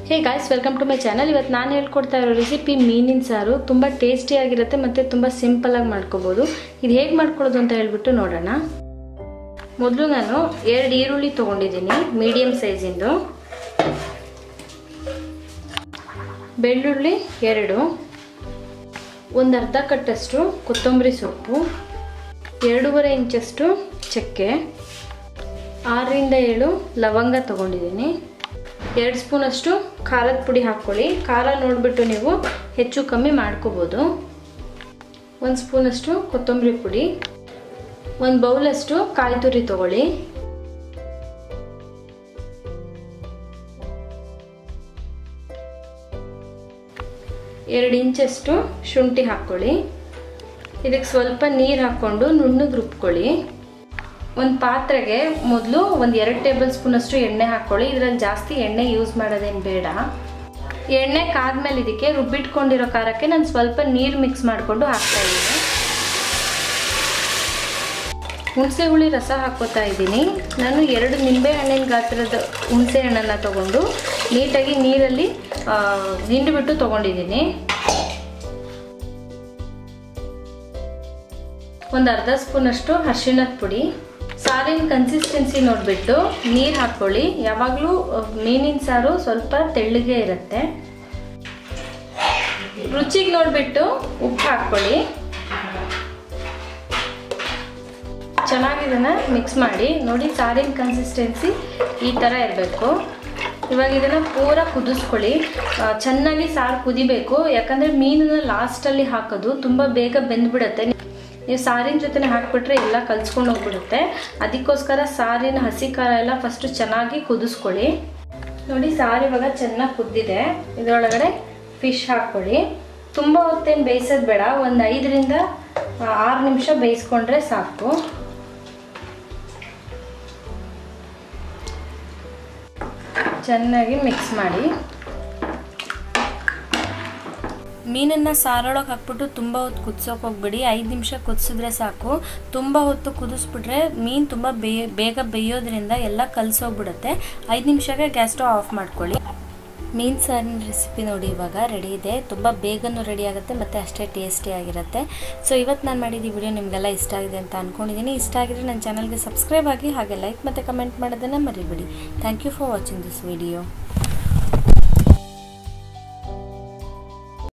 hey guys welcome to my channel ಇವತ್ತು ನಾನು ಹೇಳ್ಕೊಡ್ತಾ ಇರೋ ರೆಸಿಪಿ ಮೀನಿನ ಸಾರು ತುಂಬ ಟೇಸ್ಟಿಯಾಗಿರುತ್ತೆ ಮತ್ತು ತುಂಬ ಸಿಂಪಲಾಗಿ ಮಾಡ್ಕೋಬೋದು ಇದು ಹೇಗೆ ಮಾಡ್ಕೊಳ್ಳೋದು ಅಂತ ಹೇಳ್ಬಿಟ್ಟು ನೋಡೋಣ ಮೊದಲು ನಾನು ಎರಡು ಈರುಳ್ಳಿ ತೊಗೊಂಡಿದ್ದೀನಿ ಮೀಡಿಯಮ್ ಸೈಜಿಂದು ಬೆಳ್ಳುಳ್ಳಿ ಎರಡು ಒಂದು ಅರ್ಧ ಕಟ್ಟಷ್ಟು ಕೊತ್ತಂಬರಿ ಸೊಪ್ಪು ಎರಡೂವರೆ ಇಂಚಷ್ಟು ಚಕ್ಕೆ ಆರರಿಂದ ಏಳು ಲವಂಗ ತೊಗೊಂಡಿದ್ದೀನಿ ಎರಡು ಸ್ಪೂನಷ್ಟು ಖಾರದ ಪುಡಿ ಹಾಕ್ಕೊಳ್ಳಿ ಖಾರ ನೋಡಿಬಿಟ್ಟು ನೀವು ಹೆಚ್ಚು ಕಮ್ಮಿ ಮಾಡ್ಕೋಬೋದು ಒಂದು ಸ್ಪೂನಷ್ಟು ಕೊತ್ತಂಬರಿ ಪುಡಿ ಒಂದು ಬೌಲಷ್ಟು ಕಾಯಿ ತುರಿ ತೊಗೊಳ್ಳಿ ಎರಡು ಇಂಚಷ್ಟು ಶುಂಠಿ ಹಾಕ್ಕೊಳ್ಳಿ ಇದಕ್ಕೆ ಸ್ವಲ್ಪ ನೀರು ಹಾಕ್ಕೊಂಡು ನುಣ್ಣಗೆ ರುಬ್ಕೊಳ್ಳಿ ಒಂದು ಪಾತ್ರೆಗೆ ಮೊದಲು ಒಂದು ಎರಡು ಟೇಬಲ್ ಸ್ಪೂನಷ್ಟು ಎಣ್ಣೆ ಹಾಕ್ಕೊಳ್ಳಿ ಇದರಲ್ಲಿ ಜಾಸ್ತಿ ಎಣ್ಣೆ ಯೂಸ್ ಮಾಡೋದೇನು ಬೇಡ ಎಣ್ಣೆ ಕಾದ್ಮೇಲೆ ಇದಕ್ಕೆ ರುಬ್ಬಿಟ್ಕೊಂಡಿರೋ ಖಾರಕ್ಕೆ ನಾನು ಸ್ವಲ್ಪ ನೀರು ಮಿಕ್ಸ್ ಮಾಡಿಕೊಂಡು ಹಾಕ್ತಾ ಇದ್ದೀನಿ ಹುಣಸೆ ಹುಳಿ ರಸ ಹಾಕೋತಾ ಇದ್ದೀನಿ ನಾನು ಎರಡು ನಿಂಬೆ ಹಣ್ಣಿನ ಗಾತ್ರದ ಹುಣಸೆ ಹಣ್ಣನ್ನು ತೊಗೊಂಡು ನೀಟಾಗಿ ನೀರಲ್ಲಿ ಹಿಂಡಿಬಿಟ್ಟು ತೊಗೊಂಡಿದ್ದೀನಿ ಒಂದು ಅರ್ಧ ಸ್ಪೂನಷ್ಟು ಅರಿಶಿಣದ ಪುಡಿ ಸಾರಿನ ಕನ್ಸಿಸ್ಟೆನ್ಸಿ ನೋಡಿಬಿಟ್ಟು ನೀರು ಹಾಕ್ಕೊಳ್ಳಿ ಯಾವಾಗಲೂ ಮೀನಿನ ಸಾರು ಸ್ವಲ್ಪ ತೆಳ್ಳಗೆ ಇರುತ್ತೆ ರುಚಿಗೆ ನೋಡಿಬಿಟ್ಟು ಉಪ್ಪು ಹಾಕ್ಕೊಳ್ಳಿ ಚೆನ್ನಾಗಿ ಇದನ್ನು ಮಿಕ್ಸ್ ಮಾಡಿ ನೋಡಿ ಸಾರಿನ ಕನ್ಸಿಸ್ಟೆನ್ಸಿ ಈ ಥರ ಇರಬೇಕು ಇವಾಗ ಇದನ್ನು ಪೂರ ಕುದಿಸ್ಕೊಳ್ಳಿ ಚೆನ್ನಾಗಿ ಸಾರು ಕುದಿಬೇಕು ಯಾಕಂದರೆ ಮೀನನ್ನ ಲಾಸ್ಟಲ್ಲಿ ಹಾಕೋದು ತುಂಬ ಬೇಗ ಬೆಂದ್ಬಿಡುತ್ತೆ ನೀವು ಸಾರಿನ ಜೊತೆ ಹಾಕ್ಬಿಟ್ರೆ ಎಲ್ಲ ಕಲ್ಸ್ಕೊಂಡು ಹೋಗ್ಬಿಡುತ್ತೆ ಅದಕ್ಕೋಸ್ಕರ ಸಾರಿನ ಹಸಿ ಖಾರ ಎಲ್ಲ ಫಸ್ಟು ಚೆನ್ನಾಗಿ ಕುದಿಸ್ಕೊಳ್ಳಿ ನೋಡಿ ಸಾರು ಇವಾಗ ಚೆನ್ನಾಗಿ ಕುದ್ದಿದೆ ಇದರೊಳಗಡೆ ಫಿಶ್ ಹಾಕ್ಕೊಳ್ಳಿ ತುಂಬ ಹೊತ್ತೇನು ಬೇಯಿಸೋದು ಬೇಡ ಒಂದು ಐದರಿಂದ ಆರು ನಿಮಿಷ ಬೇಯಿಸ್ಕೊಂಡ್ರೆ ಸಾಕು ಚೆನ್ನಾಗಿ ಮಿಕ್ಸ್ ಮಾಡಿ ಮೀನನ್ನು ಸಾರೊಳಗೆ ಹಾಕ್ಬಿಟ್ಟು ತುಂಬ ಹೊತ್ತು ಕುದಿಸೋಕೆ ಹೋಗ್ಬಿಡಿ ಐದು ನಿಮಿಷ ಕುದಿಸಿದ್ರೆ ಸಾಕು ತುಂಬ ಹೊತ್ತು ಕುದಿಸ್ಬಿಟ್ರೆ ಮೀನು ತುಂಬ ಬೇಯ ಬೇಗ ಬೇಯೋದ್ರಿಂದ ಎಲ್ಲ ಕಲಸೋಗ್ಬಿಡುತ್ತೆ ಐದು ನಿಮಿಷಕ್ಕೆ ಗ್ಯಾಸ್ ಸ್ಟವ್ ಆಫ್ ಮಾಡ್ಕೊಳ್ಳಿ ಮೀನು ಸಾರಿನ ರೆಸಿಪಿ ನೋಡಿ ಇವಾಗ ರೆಡಿ ಇದೆ ತುಂಬ ಬೇಗನೂ ರೆಡಿ ಆಗುತ್ತೆ ಮತ್ತು ಅಷ್ಟೇ ಟೇಸ್ಟಿ ಆಗಿರುತ್ತೆ ಸೊ ಇವತ್ತು ನಾನು ಮಾಡಿದ ಈ ವಿಡಿಯೋ ನಿಮಗೆಲ್ಲ ಇಷ್ಟ ಆಗಿದೆ ಅಂತ ಅಂದ್ಕೊಂಡಿದ್ದೀನಿ ಇಷ್ಟ ಆಗಿದ್ರೆ ನನ್ನ ಚಾನಲ್ಗೆ ಸಬ್ಸ್ಕ್ರೈಬ್ ಆಗಿ ಹಾಗೆ ಲೈಕ್ ಮತ್ತು ಕಮೆಂಟ್ ಮಾಡೋದನ್ನು ಮರಿಬೇಡಿ thank you for watching this video